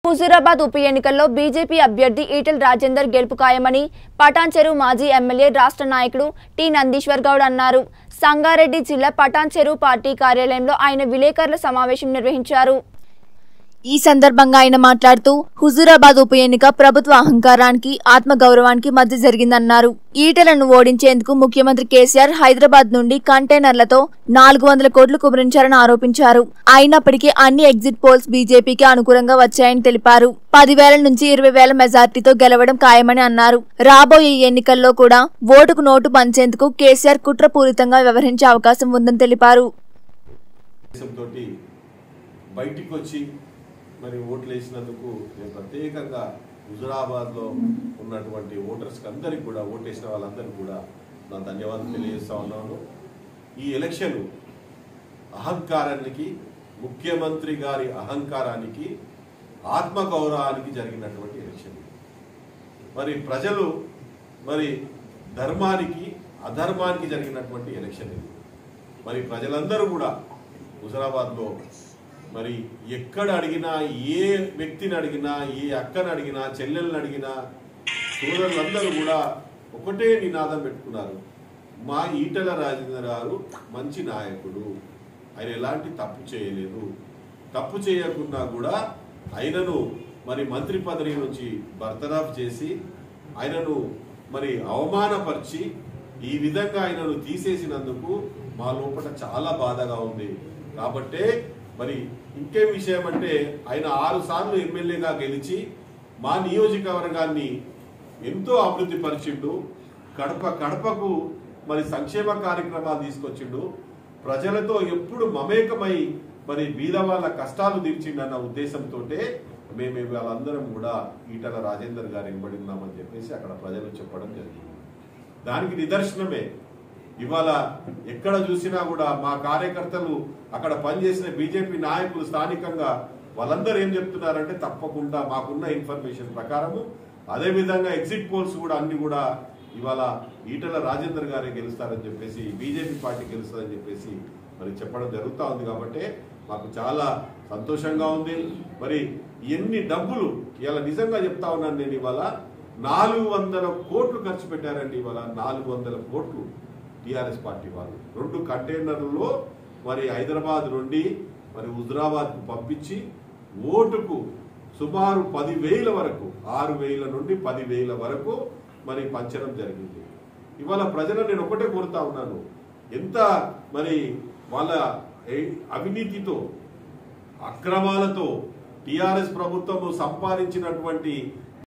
హుజూరాబాద్ ఉప ఎన్నికల్లో బీజేపీ అభ్యర్థి ఈటెల రాజేందర్ గెలుపు ఖాయమని పటాన్చెరు మాజీ ఎమ్మెల్యే రాష్ట్ర నాయకుడు టి నందీశ్వర్ గౌడ్ అన్నారు సంగారెడ్డి జిల్లా పటాన్చెరు పార్టీ కార్యాలయంలో ఆయన విలేకరుల సమావేశం నిర్వహించారు ఈ సందర్భంగా ఆయన మాట్లాడుతూ హుజూరాబాద్ ఉప ఎన్నిక ప్రభుత్వ అహంకారానికి ఆత్మగౌరవానికి మధ్య జరిగిందన్నారు ఈటలను ఓడించేందుకు ముఖ్యమంత్రి కేసీఆర్ హైదరాబాద్ నుండి కంటైనర్లతో నాలుగు వందల కోట్లు కుమరించారని ఆరోపించారు అయినప్పటికీ అన్ని ఎగ్జిట్ పోల్స్ బీజేపీకి అనుకూలంగా వచ్చాయని తెలిపారు పదివేల నుంచి ఇరవై వేల మెజార్టీతో గెలవడం ఖాయమని అన్నారు రాబోయే ఎన్నికల్లో కూడా ఓటుకు నోటు పంచేందుకు కేసీఆర్ కుట్రపూరితంగా వ్యవహరించే అవకాశం ఉందని తెలిపారు దేశంతో బయటికి వచ్చి మరి ఓట్లు వేసినందుకు నేను ప్రత్యేకంగా హుజురాబాద్లో ఉన్నటువంటి ఓటర్స్కి అందరికి కూడా ఓటేసిన వాళ్ళందరికీ కూడా నా ధన్యవాదాలు తెలియజేస్తా ఉన్నాను ఈ ఎలక్షన్ అహంకారానికి ముఖ్యమంత్రి గారి అహంకారానికి ఆత్మగౌరవానికి జరిగినటువంటి ఎలక్షన్ ఇది. మరి ప్రజలు మరి ధర్మానికి అధర్మానికి జరిగినటువంటి ఎలక్షన్ ఇది మరి ప్రజలందరూ కూడా హుజరాబాద్లో మరి ఎక్కడ అడిగినా ఏ వ్యక్తిని అడిగినా ఏ అక్కని అడిగినా చెల్లెల్ని అడిగినా సోదరులందరూ కూడా ఒకటే నినాదం పెట్టుకున్నారు మా ఈటల రాజేంద్ర గారు మంచి నాయకుడు ఆయన ఎలాంటి తప్పు చేయలేదు తప్పు చేయకున్నా కూడా ఆయనను మరి మంత్రి పదవి నుంచి బర్తరాఫ్ చేసి ఆయనను మరి అవమానపరిచి ఈ విధంగా ఆయనను తీసేసినందుకు మా లోపల చాలా బాధగా ఉంది కాబట్టే మరి ఇంకేం విషయం అంటే ఆయన ఆరు సార్లు ఎమ్మెల్యేగా గెలిచి మా నియోజకవర్గాన్ని ఎంతో అభివృద్ధి పరిచిండు కడప కడపకు మరి సంక్షేమ కార్యక్రమాలు తీసుకొచ్చిండు ప్రజలతో ఎప్పుడు మమేకమై మరి బీద వాళ్ళ కష్టాలు తీర్చిండన్న ఉద్దేశంతో మేము వాళ్ళందరం కూడా ఈటల రాజేందర్ గారు వెంబడి ఉన్నామని చెప్పేసి అక్కడ ప్రజలు చెప్పడం జరిగింది దానికి నిదర్శనమే ఇవాళ ఎక్కడ చూసినా కూడా మా కార్యకర్తలు అక్కడ పనిచేసిన బీజేపీ నాయకులు స్థానికంగా వాళ్ళందరూ ఏం చెప్తున్నారంటే తప్పకుండా మాకున్న ఇన్ఫర్మేషన్ ప్రకారము అదే విధంగా ఎగ్జిట్ పోల్స్ కూడా అన్ని కూడా ఇవాళ ఈటల రాజేందర్ గారే గెలుస్తారని చెప్పేసి బీజేపీ పార్టీ గెలుస్తుందని చెప్పేసి మరి చెప్పడం జరుగుతూ ఉంది కాబట్టి మాకు చాలా సంతోషంగా ఉంది మరి ఎన్ని డబ్బులు ఇలా నిజంగా చెప్తా ఉన్నాను నేను ఇవాళ నాలుగు వందల కోట్లు ఖర్చు పెట్టారండి ఇవాళ నాలుగు వందల కోట్లు టిఆర్ఎస్ పార్టీ వాళ్ళు రెండు కంటైనర్లలో మరి హైదరాబాద్ నుండి మరి హుజరాబాద్కు పంపించి ఓటుకు సుమారు పదివేల వరకు ఆరు వేల నుండి పదివేల వరకు మరి పంచడం జరిగింది ఇవాళ ప్రజలను నేను ఒకటే కోరుతా ఉన్నాను ఎంత మరి వాళ్ళ ఏ- అవినీతితో అక్రమాలతో టిఆర్ఎస్ ప్రభుత్వము సంపాదించినటువంటి